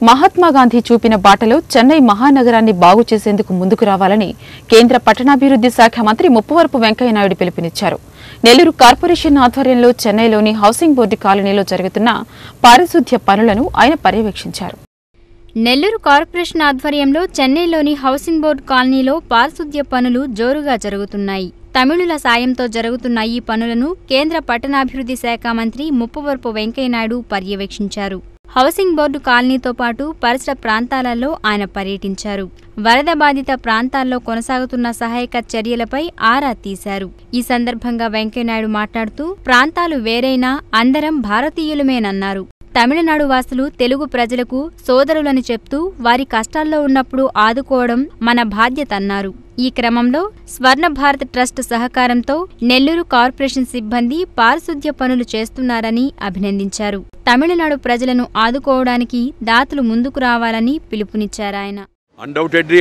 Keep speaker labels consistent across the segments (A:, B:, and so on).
A: మహాత్మా గాంధీ చూపిన బాటలో చెన్నై మహానగరాన్ని బాగు చేసేందుకు ముందుకు రావాలని కేంద్ర పట్టణాభివృద్ధి శాఖ మంత్రి ముప్పవరపు వెంకయ్యనాయుడు పిలుపునిచ్చారు నెల్లూరు కార్పొరేషన్ ఆధ్వర్యంలో చెన్నైలోని హౌసింగ్ బోర్డు కాలనీలో జరుగుతున్న పారిశుద్ధ్య పనులను ఆయన పర్యవేక్షించారు
B: నెల్లూరు కార్పొరేషన్ ఆధ్వర్యంలో చెన్నైలోని హౌసింగ్ బోర్డు కాలనీలో పారిశుద్ధ్య పనులు జోరుగా జరుగుతున్నాయి తమిళుల సాయంతో జరుగుతున్న ఈ పనులను కేంద్ర పట్టణాభివృద్ధి శాఖ మంత్రి ముప్పవరపు వెంకయ్యనాయుడు పర్యవేక్షించారు హౌసింగ్ బోర్డు కాలనీతో పాటు పరిసర ప్రాంతాలలో ఆయన పర్యటించారు వరద బాధిత ప్రాంతాల్లో కొనసాగుతున్న సహాయక చర్యలపై ఆరా తీశారు ఈ సందర్భంగా వెంకయ్యనాయుడు మాట్లాడుతూ ప్రాంతాలు వేరైనా అందరం భారతీయులమేనన్నారు తమిళనాడు వాసులు తెలుగు ప్రజలకు సోదరులని చెప్తూ వారి కష్టాల్లో ఉన్నప్పుడు ఆదుకోవడం మన బాధ్యత అన్నారు ఈ క్రమంలో స్వర్ణ భారత్ ట్రస్ట్ సహకారంతో నెల్లూరు కార్పొరేషన్ సిబ్బంది పారిశుద్ధ్య పనులు చేస్తున్నారని అభినందించారు తమిళనాడు ప్రజలను ఆదుకోవడానికి దాతలు ముందుకు రావాలని పిలుపునిచ్చారాయన
C: Undoubtedly,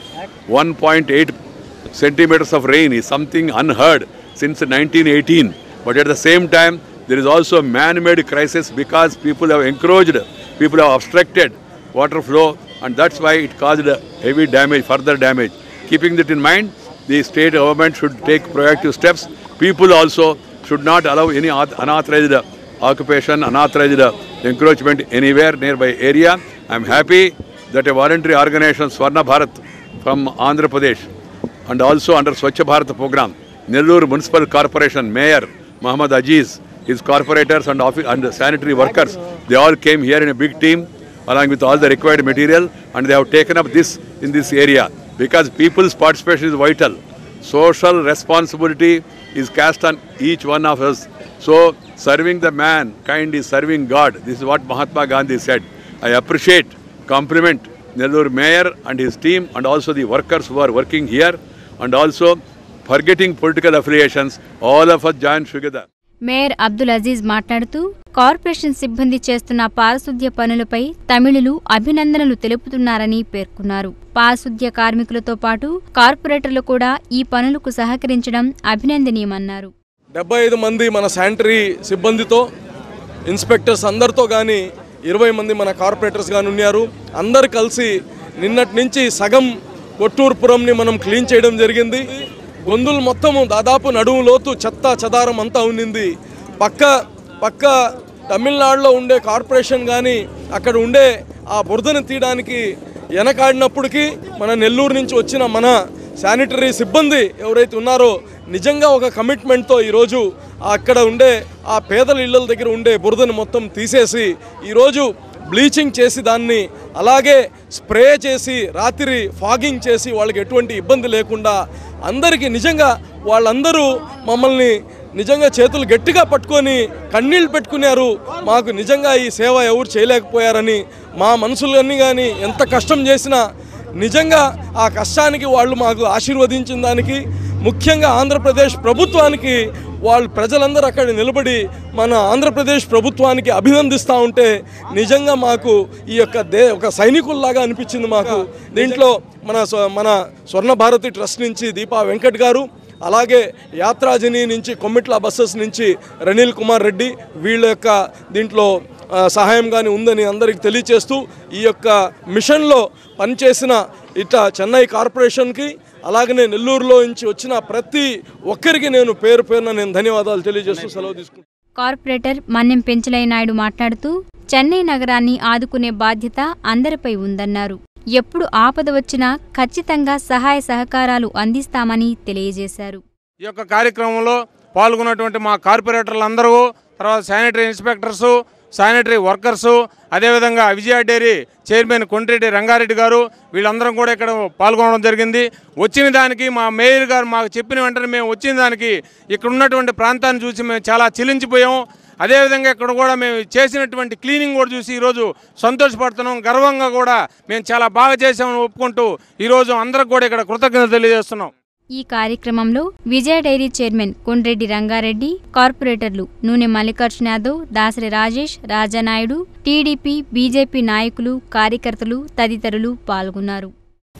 C: 101.8 centimeters of rain is something unheard since 1918. But at the same time, there is also a man-made crisis because people have encroached, people have obstructed water flow, and that's why it caused heavy damage, further damage. Keeping that in mind, the state government should take proactive steps. People also should not allow any auth- unauthorized occupation, unauthorized encroachment anywhere nearby area. I am happy that a voluntary organization, Swarna Bharat, from Andhra Pradesh, and also under Swachh Bharat program, Nellore Municipal Corporation Mayor Muhammad Aziz, his corporators and, office, and sanitary workers, they all came here in a big team along with all the required material and they have taken up this in this area because people's participation is vital. Social responsibility is cast on each one of us. So serving the man, kind is serving God. This is what Mahatma Gandhi said. I appreciate, compliment Nellore Mayor and his team and also the workers who are working here and also forgetting political affiliations, all of us join together.
B: Mayor Abdul Aziz మాట్లాడుతూ corporation సిబ్బంది చేస్తున్న పారిశుద్ధ్య పనులపై తమిళులు అభినందనలు తెలుపుతున్నారని పేర్కొన్నారు పారిశుద్ధ్య కార్మికులతో పాటు కార్పొరేటర్లు కూడా ఈ పనులకు సహకరించడం అభినందనీయమన్నారు
D: డెబ్బై ఐదు మంది మన శానిటరీ సిబ్బందితో ఇన్స్పెక్టర్స్ అందరితో కానీ ఇరవై మంది మన కార్పొరేటర్స్ కానీ ఉన్నారు అందరు కలిసి నిన్నటి నుంచి సగం కొట్టూరుపురంని మనం క్లీన్ చేయడం జరిగింది గొంతులు మొత్తము దాదాపు నడుము లోతు చెత్త చెదారం అంతా ఉన్నింది పక్క పక్క తమిళనాడులో ఉండే కార్పొరేషన్ కానీ అక్కడ ఉండే ఆ బురదను తీయడానికి వెనకాడినప్పటికీ మన నెల్లూరు నుంచి వచ్చిన మన శానిటరీ సిబ్బంది ఎవరైతే ఉన్నారో నిజంగా ఒక కమిట్మెంట్తో ఈరోజు అక్కడ ఉండే ఆ పేదల ఇళ్ళల దగ్గర ఉండే బురదను మొత్తం తీసేసి ఈరోజు బ్లీచింగ్ చేసి దాన్ని అలాగే స్ప్రే చేసి రాత్రి ఫాగింగ్ చేసి వాళ్ళకి ఎటువంటి ఇబ్బంది లేకుండా అందరికీ నిజంగా వాళ్ళందరూ మమ్మల్ని నిజంగా చేతులు గట్టిగా పట్టుకొని కన్నీళ్ళు పెట్టుకున్నారు మాకు నిజంగా ఈ సేవ ఎవరు చేయలేకపోయారని మా మనసులన్నీ కానీ ఎంత కష్టం చేసినా నిజంగా ఆ కష్టానికి వాళ్ళు మాకు ఆశీర్వదించిన దానికి ముఖ్యంగా ఆంధ్రప్రదేశ్ ప్రభుత్వానికి వాళ్ళు ప్రజలందరూ అక్కడ నిలబడి మన ఆంధ్రప్రదేశ్ ప్రభుత్వానికి అభినందిస్తూ ఉంటే నిజంగా మాకు ఈ యొక్క దే ఒక సైనికుల్లాగా అనిపించింది మాకు దీంట్లో మన స్వ- మన స్వర్ణ భారతి ట్రస్ట్ నుంచి దీపా వెంకట్ గారు అలాగే యాత్రాజని నుంచి కొమ్మిట్ల బస్సెస్ నుంచి రనీల్ కుమార్ రెడ్డి వీళ్ళ యొక్క దీంట్లో ఆ, సహాయం కానీ ఉందని అందరికీ తెలియచేస్తూ ఈ యొక్క మిషన్లో పనిచేసిన ఇట చెన్నై కార్పొరేషన్కి అలాగనే నెల్లూరులో నుంచి వచ్చిన ప్రతి ఒక్కరికి నేను పేరు పేరున నేను ధన్యవాదాలు తెలియజేస్తూ సెలవు తీసుకుంటాను
B: కార్పొరేటర్ మన్నెం పెంచలయ్య నాయుడు మాట్లాడుతూ చెన్నై నగరాన్ని ఆదుకునే బాధ్యత అందరిపై ఉందన్నారు ఎప్పుడు ఆపద వచ్చినా ఖచ్చితంగా సహాయ సహకారాలు అందిస్తామని తెలియజేశారు
E: ఈ యొక్క కార్యక్రమంలో పాల్గొన్నటువంటి మా కార్పొరేటర్లు అందరూ తర్వాత శానిటరీ ఇన్స్పెక్టర్సు శానిటరీ వర్కర్సు అదేవిధంగా విజయ డైరీ చైర్మన్ కొండ్రెడ్డి రంగారెడ్డి గారు వీళ్ళందరం కూడా ఇక్కడ పాల్గొనడం జరిగింది వచ్చిన దానికి మా మేయర్ గారు మాకు చెప్పిన వెంటనే మేము వచ్చిన దానికి ఇక్కడ ఉన్నటువంటి ప్రాంతాన్ని చూసి మేము చాలా చిలించిపోయాము అదేవిధంగా ఇక్కడ కూడా మేము చేసినటువంటి క్లీనింగ్ కూడా చూసి ఈరోజు సంతోషపడుతున్నాం గర్వంగా కూడా మేము చాలా బాగా చేసామని ఒప్పుకుంటూ ఈరోజు అందరికి కూడా ఇక్కడ కృతజ్ఞత తెలియజేస్తున్నాం
B: ఈ కార్యక్రమంలో విజయ డైరీ చైర్మన్ కొండ్రెడ్డి రంగారెడ్డి కార్పొరేటర్లు నూనె మల్లికార్జున యాదవ్ దాసరి రాజేష్ రాజానాయుడు టీడీపీ బీజేపీ నాయకులు కార్యకర్తలు తదితరులు పాల్గొన్నారు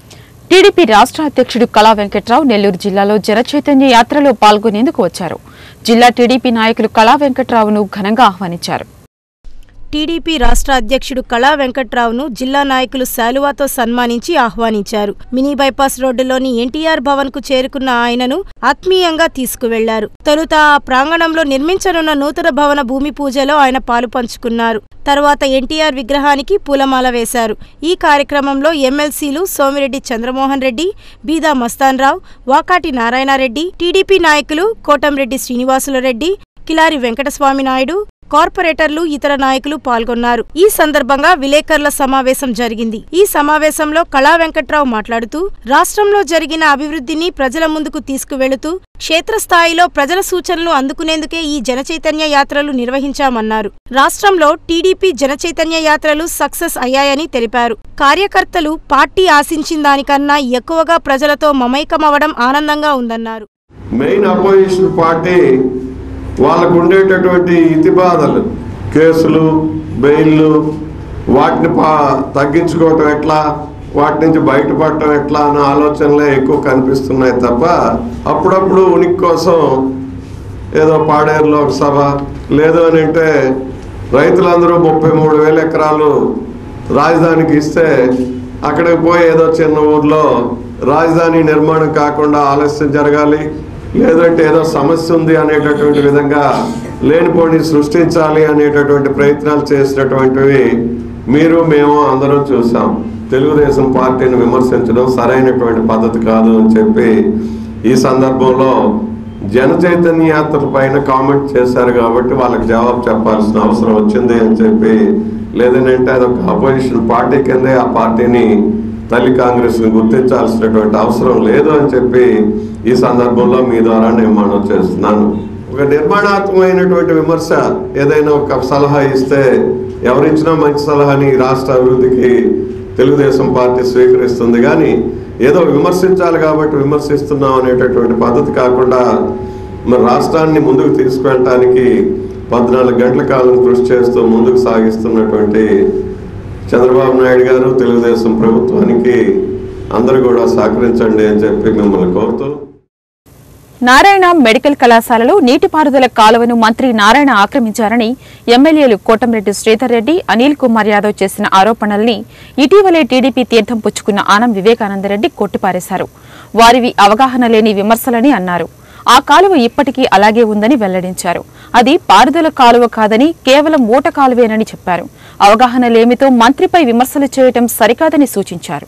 A: టీడీపీ రాష్ట్ర అధ్యక్షుడు కళా వెంకట్రావు నెల్లూరు జిల్లాలో జనచైతన్య యాత్రలో పాల్గొనేందుకు వచ్చారు జిల్లా టీడీపీ నాయకులు కళా వెంకట్రావును ఘనంగా ఆహ్వానించారు
F: టీడీపీ రాష్ట్ర అధ్యక్షుడు కళా వెంకట్రావును జిల్లా నాయకులు శాలువాతో సన్మానించి ఆహ్వానించారు మినీ బైపాస్ రోడ్డులోని ఎన్టీఆర్ భవన్ కు చేరుకున్న ఆయనను ఆత్మీయంగా తీసుకువెళ్లారు తొలుత ఆ ప్రాంగణంలో నిర్మించనున్న నూతన భవన భూమి పూజలో ఆయన పాలు పంచుకున్నారు తర్వాత ఎన్టీఆర్ విగ్రహానికి పూలమాల వేశారు ఈ కార్యక్రమంలో ఎమ్మెల్సీలు సోమిరెడ్డి చంద్రమోహన్ రెడ్డి బీదా మస్తాన్ రావు వాకాటి నారాయణరెడ్డి టీడీపీ నాయకులు కోటంరెడ్డి శ్రీనివాసులరెడ్డి కిలారి వెంకటస్వామి నాయుడు కార్పొరేటర్లు ఇతర నాయకులు పాల్గొన్నారు ఈ సందర్భంగా విలేకరుల సమావేశం జరిగింది ఈ సమావేశంలో కళా వెంకట్రావు మాట్లాడుతూ రాష్ట్రంలో జరిగిన అభివృద్ధిని ప్రజల ముందుకు తీసుకువెళుతూ క్షేత్రస్థాయిలో ప్రజల సూచనలు అందుకునేందుకే ఈ జనచైతన్య యాత్రలు నిర్వహించామన్నారు రాష్ట్రంలో టీడీపీ జనచైతన్య యాత్రలు సక్సెస్ అయ్యాయని తెలిపారు కార్యకర్తలు పార్టీ ఆశించిన దానికన్నా ఎక్కువగా ప్రజలతో మమైకమవడం ఆనందంగా ఉందన్నారు
G: మెయిన్ అపోజిషన్ పార్టీ వాళ్ళకు ఉండేటటువంటి ఇతిబాధలు కేసులు బెయిల్లు వాటిని పా తగ్గించుకోవటం ఎట్లా వాటి నుంచి బయటపడటం ఎట్లా అన్న ఆలోచనలే ఎక్కువ కనిపిస్తున్నాయి తప్ప అప్పుడప్పుడు ఉనికి కోసం ఏదో పాడేరులో ఒక సభ లేదు అని అంటే రైతులందరూ ముప్పై మూడు వేల ఎకరాలు రాజధానికి ఇస్తే అక్కడికి పోయి ఏదో చిన్న ఊర్లో రాజధాని నిర్మాణం కాకుండా ఆలస్యం జరగాలి లేదంటే ఏదో సమస్య ఉంది అనేటటువంటి విధంగా లేనిపోని సృష్టించాలి అనేటటువంటి ప్రయత్నాలు చేసినటువంటివి మీరు మేము అందరం చూసాం తెలుగుదేశం పార్టీని విమర్శించడం సరైనటువంటి పద్ధతి కాదు అని చెప్పి ఈ సందర్భంలో జన చైతన్య యాత్ర పైన కామెంట్ చేశారు కాబట్టి వాళ్ళకి జవాబు చెప్పాల్సిన అవసరం వచ్చింది అని చెప్పి లేదంటే అదొక అపోజిషన్ పార్టీ కిందే ఆ పార్టీని తల్లి కాంగ్రెస్ ని గుర్తించాల్సినటువంటి అవసరం లేదు అని చెప్పి ఈ సందర్భంలో మీ ద్వారా నేను మనవి చేస్తున్నాను ఒక నిర్మాణాత్మకమైనటువంటి విమర్శ ఏదైనా ఒక సలహా ఇస్తే ఎవరిచ్చినా మంచి సలహాని ఈ రాష్ట్ర అభివృద్ధికి తెలుగుదేశం పార్టీ స్వీకరిస్తుంది కానీ ఏదో విమర్శించాలి కాబట్టి విమర్శిస్తున్నాం అనేటటువంటి పద్ధతి కాకుండా మరి రాష్ట్రాన్ని ముందుకు తీసుకెళ్ళటానికి పద్నాలుగు గంటల కాలం కృషి చేస్తూ ముందుకు సాగిస్తున్నటువంటి చంద్రబాబు నాయుడు గారు తెలుగుదేశం ప్రభుత్వానికి అందరూ కూడా సహకరించండి అని చెప్పి మిమ్మల్ని కోరుతూ
A: నారాయణ మెడికల్ కళాశాలలో నీటిపారుదల కాలువను మంత్రి నారాయణ ఆక్రమించారని ఎమ్మెల్యేలు కోటంరెడ్డి శ్రీధర్ రెడ్డి అనిల్ కుమార్ యాదవ్ చేసిన ఆరోపణల్ని ఇటీవలే టీడీపీ తీర్థం పుచ్చుకున్న ఆనం వివేకానందరెడ్డి కొట్టిపారేశారు వారివి అవగాహన లేని విమర్శలని అన్నారు ఆ కాలువ ఇప్పటికీ అలాగే ఉందని వెల్లడించారు అది పారుదల కాలువ కాదని కేవలం ఊట కాలువేనని చెప్పారు అవగాహన లేమితో మంత్రిపై విమర్శలు చేయటం సరికాదని సూచించారు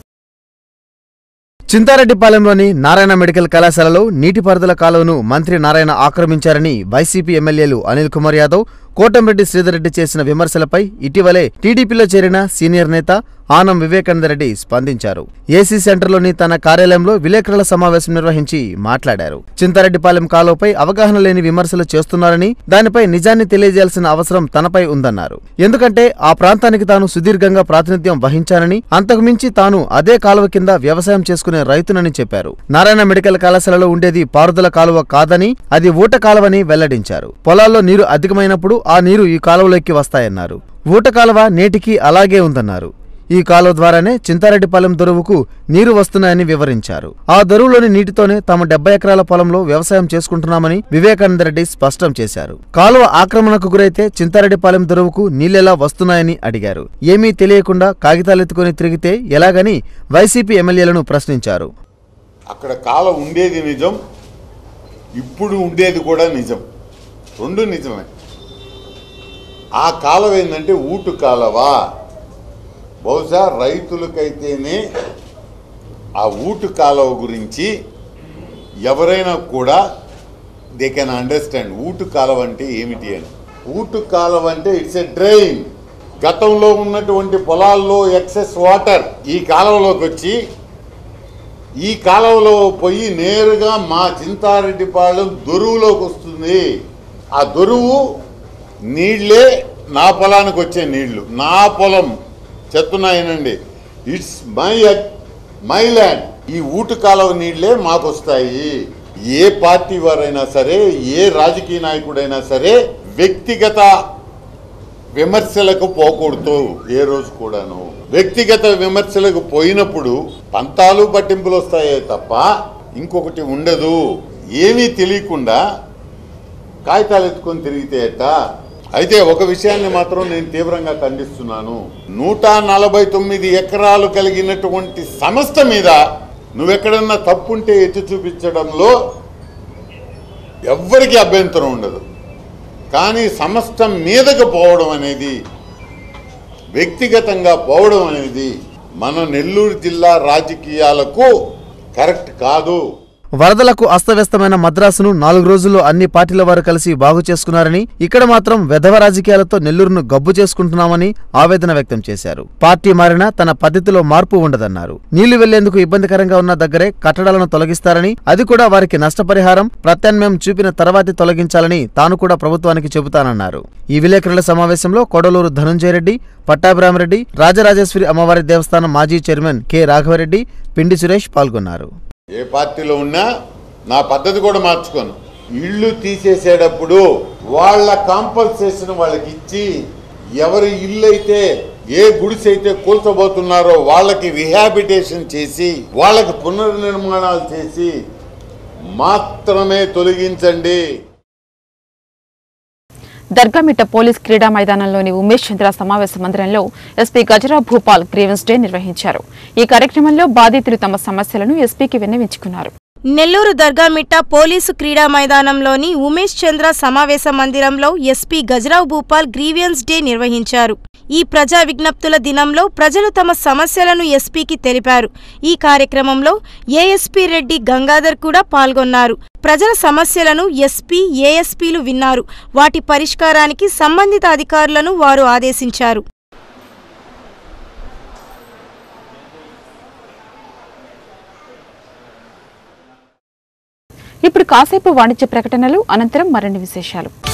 H: చింతారెడ్డిపాలెంలోని నారాయణ మెడికల్ కళాశాలలో నీటిపారుదల కాలువను మంత్రి నారాయణ ఆక్రమించారని వైసీపీ ఎమ్మెల్యేలు అనిల్ కుమార్ యాదవ్ కోటంరెడ్డి శ్రీధర్ రెడ్డి చేసిన విమర్శలపై ఇటీవలే టీడీపీలో చేరిన సీనియర్ నేత ఆనం వివేకానందరెడ్డి స్పందించారు ఏసీ సెంటర్లోని తన కార్యాలయంలో విలేకరుల సమావేశం నిర్వహించి మాట్లాడారు చింతారెడ్డిపాలెం కాలువపై అవగాహన లేని విమర్శలు చేస్తున్నారని దానిపై నిజాన్ని తెలియజేయాల్సిన అవసరం తనపై ఉందన్నారు ఎందుకంటే ఆ ప్రాంతానికి తాను సుదీర్ఘంగా ప్రాతినిధ్యం వహించానని అంతకుమించి తాను అదే కాలువ కింద వ్యవసాయం చేసుకునే రైతునని చెప్పారు నారాయణ మెడికల్ కళాశాలలో ఉండేది పారుదల కాలువ కాదని అది ఊట కాలువని వెల్లడించారు పొలాల్లో నీరు అధికమైనప్పుడు ఆ నీరు ఈ కాలువలోకి వస్తాయన్నారు ఊట కాలువ నేటికి అలాగే ఉందన్నారు ఈ కాలువ ద్వారానే చింతారెడ్డిపాలెం దొరువుకు నీరు వస్తున్నాయని వివరించారు ఆ దొరువులోని నీటితోనే తాము డెబ్బై ఎకరాల పొలంలో వ్యవసాయం చేసుకుంటున్నామని వివేకానందరెడ్డి స్పష్టం చేశారు కాలువ ఆక్రమణకు గురైతే చింతారెడ్డిపాలెం దొరువుకు నీళ్లెలా వస్తున్నాయని అడిగారు ఏమీ తెలియకుండా కాగితాలెత్తుకుని తిరిగితే ఎలాగని వైసీపీ ఎమ్మెల్యేలను ప్రశ్నించారు
I: అక్కడ కాల ఉండేది నిజం ఇప్పుడు ఉండేది కూడా నిజం రెండు నిజమే ఆ కాలం ఏంటంటే ఊటు కాలవా బహుశా రైతులకైతేనే ఆ ఊటు కాలువ గురించి ఎవరైనా కూడా దే కెన్ అండర్స్టాండ్ ఊటు కాలువ అంటే ఏమిటి అని ఊటు కాలువ అంటే ఇట్స్ ఎ డ్రైన్ గతంలో ఉన్నటువంటి పొలాల్లో ఎక్సెస్ వాటర్ ఈ కాలువలోకి వచ్చి ఈ కాలువలో పోయి నేరుగా మా చింతారెడ్డిపాళెం దొరువులోకి వస్తుంది ఆ దొరువు నీళ్ళే నా పొలానికి వచ్చే నీళ్లు నా పొలం చెప్తున్నాయనండి ఇట్స్ మై మై ల్యాండ్ ఈ ఊటు కాలువ నీళ్లే మాకు వస్తాయి ఏ పార్టీ వారైనా సరే ఏ రాజకీయ నాయకుడైనా సరే వ్యక్తిగత విమర్శలకు పోకూడదు ఏ రోజు కూడాను వ్యక్తిగత విమర్శలకు పోయినప్పుడు పంతాలు పట్టింపులు వస్తాయే తప్ప ఇంకొకటి ఉండదు ఏమీ తెలియకుండా కాగితాలు ఎత్తుకొని తిరిగితే ఎట్ట అయితే ఒక విషయాన్ని మాత్రం నేను తీవ్రంగా ఖండిస్తున్నాను నూట నలభై తొమ్మిది ఎకరాలు కలిగినటువంటి సంస్థ మీద నువ్వెక్కడన్నా తప్పుంటే ఎత్తి చూపించడంలో ఎవ్వరికి అభ్యంతరం ఉండదు కానీ సంస్థ మీదకు పోవడం అనేది వ్యక్తిగతంగా పోవడం అనేది మన నెల్లూరు జిల్లా రాజకీయాలకు కరెక్ట్ కాదు
H: వరదలకు అస్తవ్యస్తమైన మద్రాసును నాలుగు రోజుల్లో అన్ని పార్టీల వారు కలిసి బాగు చేసుకున్నారని ఇక్కడ మాత్రం వెధవ రాజకీయాలతో నెల్లూరును గబ్బు చేసుకుంటున్నామని ఆవేదన వ్యక్తం చేశారు పార్టీ మారినా తన పద్ధతిలో మార్పు ఉండదన్నారు నీళ్లు వెళ్లేందుకు ఇబ్బందికరంగా ఉన్న దగ్గరే కట్టడాలను తొలగిస్తారని అది కూడా వారికి నష్టపరిహారం ప్రత్యామ్నాయం చూపిన తర్వాతే తొలగించాలని తాను కూడా ప్రభుత్వానికి చెబుతానన్నారు ఈ విలేకరుల సమావేశంలో కొడలూరు ధనుంజయ రెడ్డి పట్టాభిరామరెడ్డి రాజరాజేశ్వరి అమ్మవారి దేవస్థానం మాజీ చైర్మన్ కె రాఘవరెడ్డి పిండి సురేష్ పాల్గొన్నారు
I: ఏ పార్టీలో ఉన్నా నా పద్ధతి కూడా మార్చుకోను ఇళ్ళు తీసేసేటప్పుడు వాళ్ళ కాంపల్సేషన్ వాళ్ళకి ఇచ్చి ఎవరి ఇల్లు అయితే ఏ గుడిసె అయితే కూల్చబోతున్నారో వాళ్ళకి రిహాబిటేషన్ చేసి వాళ్ళకి పునర్నిర్మాణాలు చేసి మాత్రమే తొలగించండి
A: దర్గామిట్ట పోలీస్ క్రీడా మైదానంలోని ఉమేష్ చంద్ర సమావేశ మందిరంలో SP Gajara Bhupal grievance day నిర్వహించారు ఈ కార్యక్రమంలో బాధితులు తమ సమస్యలను ఎస్పీకి విన్నవించుకున్నారు
F: నెల్లూరు దర్గామిట్ట పోలీసు క్రీడా మైదానంలోని ఉమేష్ చంద్ర సమావేశ మందిరంలో SP Gajarao Bhupal grievance day నిర్వహించారు ఈ ప్రజా విజ్ఞప్తుల దినంలో ప్రజలు తమ సమస్యలను ఎస్పీకి తెలిపారు ఈ కార్యక్రమంలో ఏఎస్పీ రెడ్డి గంగాధర్ కూడా పాల్గొన్నారు ప్రజల సమస్యలను ఎస్పీ ఏఎస్పీలు విన్నారు వాటి పరిష్కారానికి సంబంధిత అధికారులను వారు ఆదేశించారు
A: ఇప్పుడు కాసేపు వాణిజ్య ప్రకటనలు అనంతరం మరిన్ని విశేషాలు